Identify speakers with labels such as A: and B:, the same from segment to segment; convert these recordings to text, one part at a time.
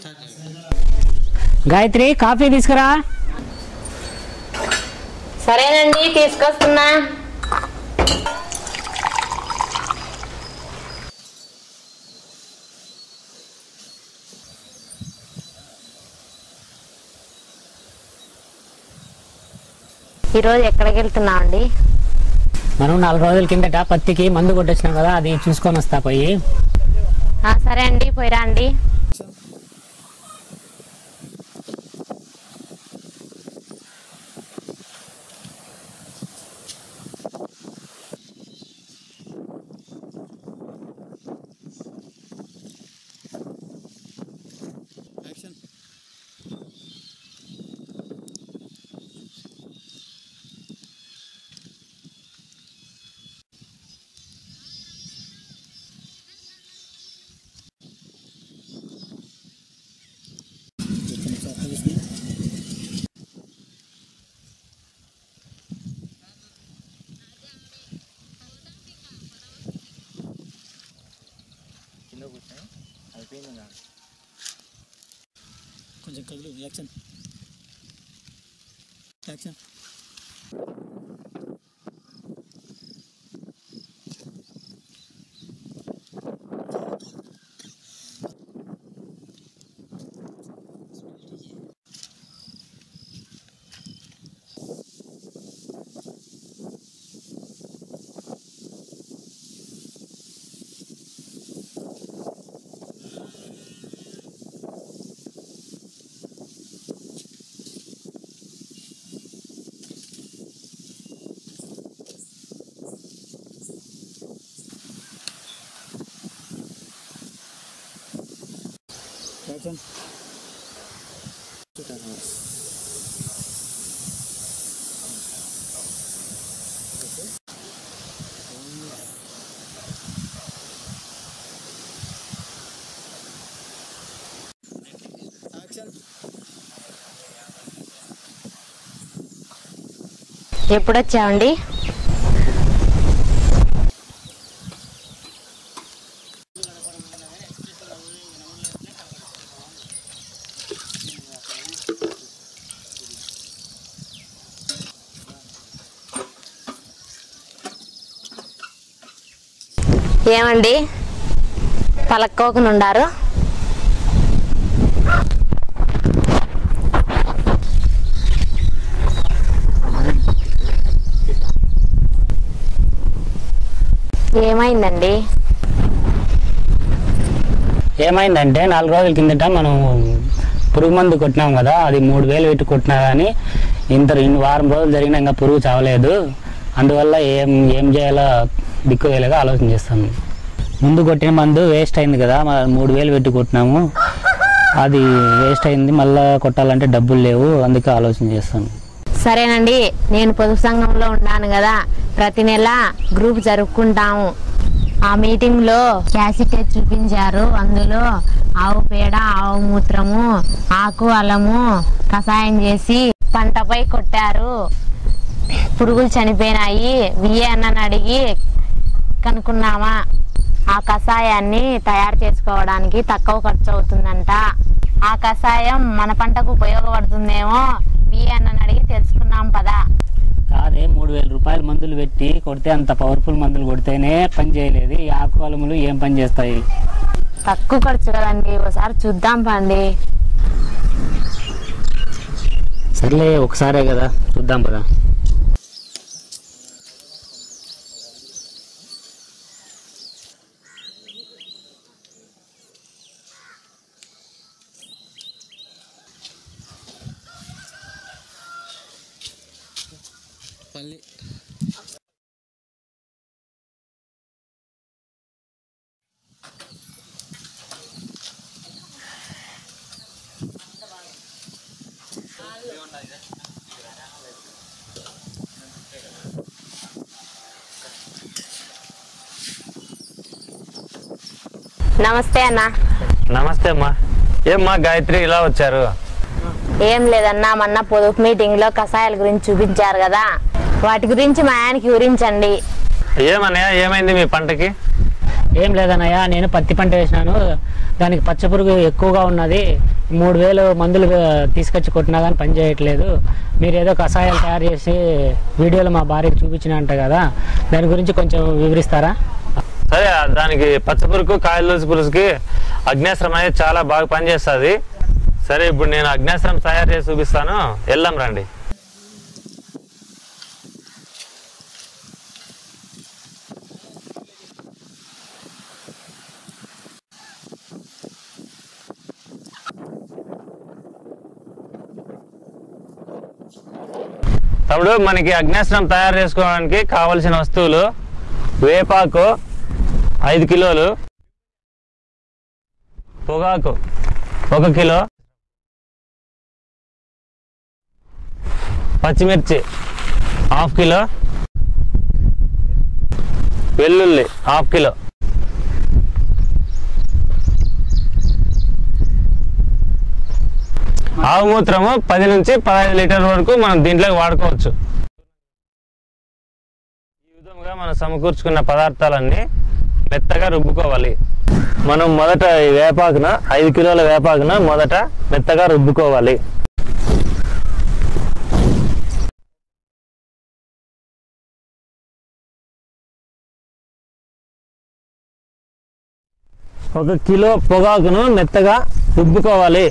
A: Gayatri coffee తీసుకురా
B: సరేనండి తీసుకొస్తున్నా ఈరోజు ఎక్కడికి వెళ్తున్నాం అండి
A: మనం నాలుగు రోజుల కిందట పత్తికి మందు కొట్టొచ్చినాం కదా అది చూసుకొని వస్తా పోయి
B: ఆ, సరే అండి పోయిరా అండి
C: కొంచెం కదులు యాక్షన్ యాక్షన్ యాక్షన్ యాక్షన్
B: ఎప్పుడు వచ్చావండి ఏమండి పలక్కోకనుండారు ఏమైందండి
A: ఏమైందంటే నాలుగు రోజుల కిందట మనం పురుగు మందు కొట్టినాం కదా అది మూడు వేలు పెట్టి కొట్టినా కానీ ఇంత ఇన్ని వారం రోజులు జరిగినా ఇంకా పురుగు చావలేదు అందువల్ల ఏం ఏం చేయాలో దిక్కు వేలేగా ఆలోచన చేస్తాను ముందు కొట్టిన మందు వేస్ట్ అయింది కదా మ- మూడు వేలు పెట్టి కొట్టినాము అది వేస్ట్ అయింది మళ్ళీ కొట్టాలంటే డబ్బులు లేవు అందుకే ఆలోచన చేస్తాను
B: సరేనండి నేను పొదుపు సంఘంలో ఉన్నాను కదా ప్రతి నెల గ్రూప్ జరుపుకుంటాము ఆ మీటింగ్ లో క్యాసిటేట్ చూపించారు అందులో ఆవు పేడ ఆవు మూత్రము ఆకు అల్లము కషాయం చేసి పంటపై కొట్టారు పురుగులు చనిపోయినాయి విఏ అన్నని అడిగి కనుక్కున్నామా ఆ కషాయాన్ని తయారు చేసుకోవడానికి తక్కువ ఖర్చు అవుతుందంట ఆ కషాయం మన పంటకు ఉపయోగపడుతుందేమో విఏ అన్నని అడిగి తెలుసుకున్నాం పదా
A: కాదే మూడు వేల రూపాయల మందులు పెట్టి కొడితే అంత పవర్ఫుల్ మందులు కొడితేనే పని చేయలేదు ఈ ఆకుకలములు ఏం పని చేస్తాయి
B: తక్కువ ఖర్చు కదండి ఒకసారి చూద్దాం పండి
A: సర్లే ఒకసారే కదా చూద్దాం పదా
C: పల్లి
B: నమస్తే అన్న
D: నమస్తే అమ్మా ఏమ్మా గాయత్రి ఇలా వచ్చారు
B: ఏం లేదన్నా మొన్న పొదుపు మీటింగ్ లో కషాయాల గురించి చూపించారు కదా వాటి గురించి మా ఆయనకి వివరించండి
D: ఏమన్నయ్య ఏమైంది మీ పంటకి
A: ఏం లేదన్నయ్య నేను పత్తి పంట వేసినాను దానికి పచ్చ పురుగు ఎక్కువగా ఉన్నది మూడు వేలు మందులు తీసుకొచ్చి కొట్టినా కానీ పని చేయట్లేదు మీరు ఏదో కషాయాలు తయారు చేసి వీడియోలో మా భార్యకు చూపించిన అంట కదా దాని గురించి కొంచెం వివరిస్తారా
D: సరే దానికి పచ్చపురుకు కాయలూసి పులుసుకి అగ్నేశ్వరం అనేది చాలా బాగా పనిచేస్తుంది సరే ఇప్పుడు నేను అగ్నేశ్వరం తయారు చేసి చూపిస్తాను వెళ్దాం రండి తప్పుడు మనకి అగ్నేశ్వరం తయారు చేసుకోవడానికి కావలసిన వస్తువులు వేపాకు ఐదు కిలోలు పొగాకు ఒక కిలో పచ్చిమిర్చి హాఫ్ కిలో వెల్లుల్లి హాఫ్ కిలో ఆవు మూత్రము పది నుంచి పదహైదు లీటర్ వరకు మనం దీంట్లోకి వాడుకోవచ్చు ఈ విధంగా మనం సమకూర్చుకున్న పదార్థాలన్నీ మెత్తగా రుబ్బుకోవాలి మనం మొదట ఈ వేపాకున ఐదు కిలోల వేపాకున మొదట మెత్తగా రుబ్బుకోవాలి ఒక కిలో పొగాకును మెత్తగా రుబ్బుకోవాలి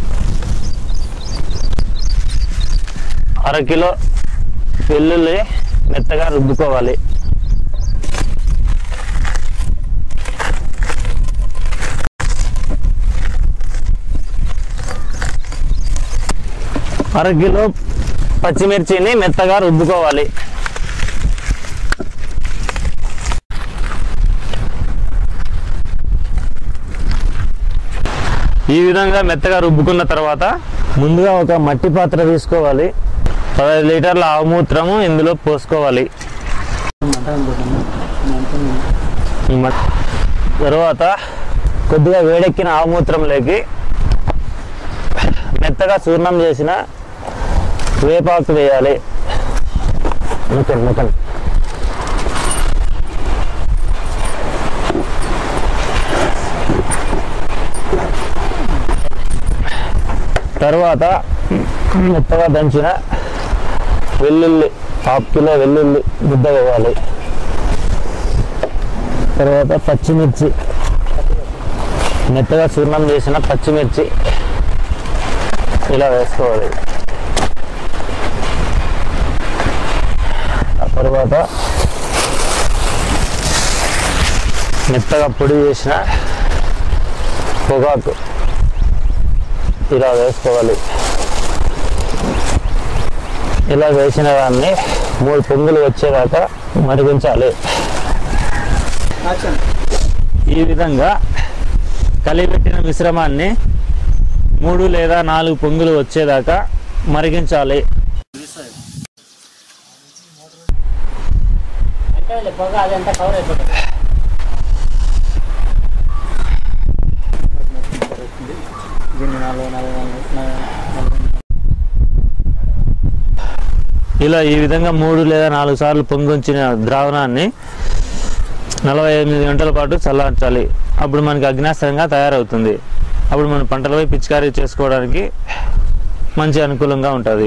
D: అర కిలో వెల్లుల్లి మెత్తగా రుబ్బుకోవాలి అర కిలో పచ్చిమిర్చిని మెత్తగా రుబ్బుకోవాలి ఈ విధంగా మెత్తగా రుబ్బుకున్న తర్వాత ముందుగా ఒక మట్టి పాత్ర తీసుకోవాలి పదహైదు లీటర్ల ఆవుమూత్రము ఇందులో పోసుకోవాలి ఈ మట్- తర్వాత కొద్దిగా వేడెక్కిన ఆవుమూత్రంలోకి మెత్తగా చూర్ణం చేసిన వేపాకు వేయాలి ముక్కని ముక్కని తర్వాత మెత్తగా దంచిన వెల్లుల్లి హాఫ్ కిలో వెల్లుల్లి ముద్ద వేయాలి తర్వాత పచ్చిమిర్చి మెత్తగా చూర్ణం చేసిన పచ్చిమిర్చి ఇలా వేసుకోవాలి ఆ తర్వాత మెత్తగా పొడి చేసిన పొగాకు ఇలా వేసుకోవాలి ఇలా వేసిన దాన్ని మూడు పొంగులు వచ్చేదాకా మరిగించాలి ఈ విధంగా కలిపెట్టిన మిశ్రమాన్ని మూడు లేదా నాలుగు పొంగులు వచ్చేదాకా మరిగించాలి
A: పొగ అదంతా కవర్ అయిపోతుంది దీన్ని నాలుగు నాలుగు నాలుగు నాలుగు
D: ఇలా ఈ విధంగా మూడు లేదా నాలుగు సార్లు పొంగుంచిన ద్రావణాన్ని నలభై ఎనిమిది గంటల పాటు చల్లార్చాలి అప్పుడు మనకి అగ్నాస్త్రంగా తయారవుతుంది అప్పుడు మన పంటలపై పిచికారీ చేసుకోవడానికి మంచి అనుకూలంగా ఉంటుంది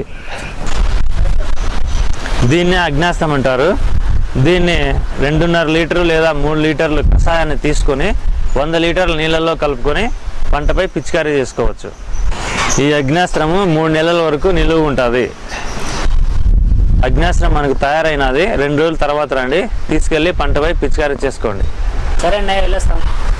D: దీన్నే అగ్నాస్త్రం అంటారు దీన్ని రెండున్నర లీటరు లేదా మూడు లీటర్లు కషాయాన్ని తీసుకొని వంద లీటర్ల నీళ్ళల్లో కలుపుకొని పంటపై పిచికారీ చేసుకోవచ్చు ఈ అగ్నాస్త్రము మూడు నెలల వరకు నిలువ ఉంటుంది అగ్నాస్త్రం మనకు తయారైనది రెండు రోజుల తర్వాత రండి తీసుకెళ్ళి పంటపై పిచికారీ చేసుకోండి
A: సరే అన్నయ్య వెళ్ళొస్తాం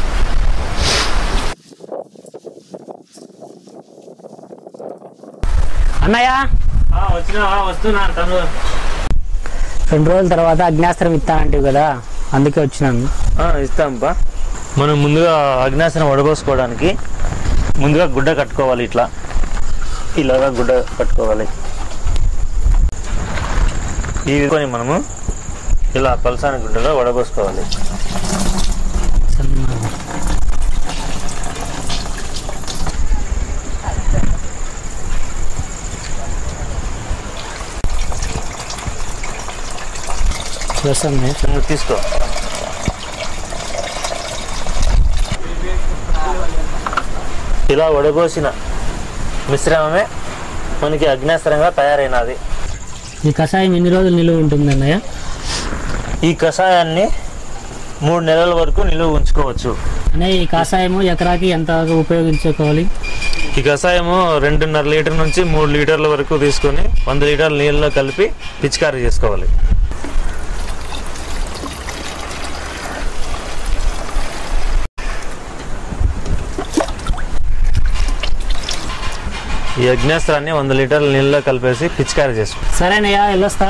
A: అన్నయ్య
D: వచ్చినా వస్తున్నా తను
A: రెండు రోజుల తర్వాత అగ్నాస్త్రం ఇస్తానంటివి కదా అందుకే వచ్చినాను
D: ఇస్తాంపా మనం ముందుగా అగ్నాస్త్రం వడబోసుకోవడానికి ముందుగా గుడ్డ కట్టుకోవాలి ఇట్లా ఇలాగా గుడ్డ కట్టుకోవాలి ఈ విధంగా మనము ఇలా పలసాని గుడ్డలో వడబోసుకోవాలి
A: వస్తుంది
D: నువ్వు తీసుకో ఇలా వడబోసిన మిశ్రమమే మనకి అగ్నేస్త్రంగా తయారైనది
A: ఈ కషాయం ఎన్ని రోజులు నిలువ ఉంటుంది అన్నయ్య
D: ఈ కషాయాన్ని మూడు నెలల వరకు నిలువ ఉంచుకోవచ్చు
A: అన్నయ్య ఈ కషాయము ఎకరాకి ఎంత ఉపయోగించుకోవాలి
D: ఈ కషాయము రెండున్నర లీటర్ నుంచి మూడు లీటర్ల వరకు తీసుకొని వంద లీటర్ల నీళ్ళలో కలిపి పిచికారీ చేసుకోవాలి ఈ అగ్నేస్త్రాన్ని వంద లీటర్ల నీళ్ళలో కలిపేసి పిచికారీ చేసుకోవాలి
A: సరేనయ్య వెళ్ళొస్తా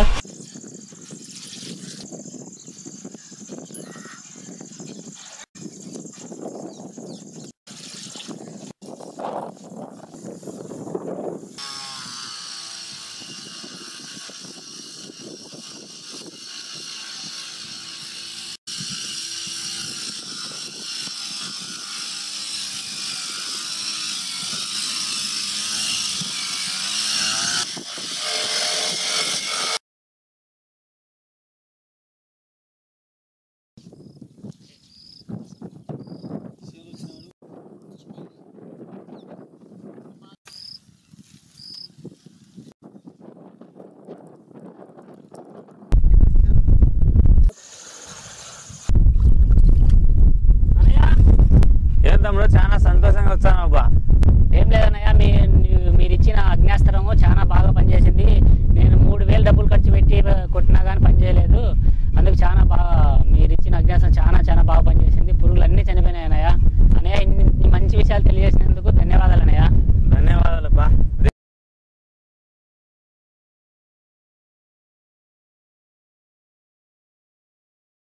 D: ఏం తమ్ముడు చాలా సంతోషంగా వచ్చాను అబ్బా
A: ఏం లేదన్నయ్య మీ మీరు ఇచ్చిన అగ్నేస్త్రము చాలా బాగా పనిచేసింది నేను మూడు వేలు డబ్బులు ఖర్చు పెట్టి కొట్టినా కానీ పనిచేయలేదు అందుకు చాలా బాగా మీరు ఇచ్చిన అగ్నేస్త్రం చాలా చాలా బాగా పనిచేసింది పురుగులు అన్నీ చనిపోయినాయి అన్నయ్య అన్నయ్య ఇన్ని ఇన్ని మంచి విషయాలు తెలియజేసినందుకు ధన్యవాదాలు అన్నయ్య
D: ధన్యవాదాలు అబ్బా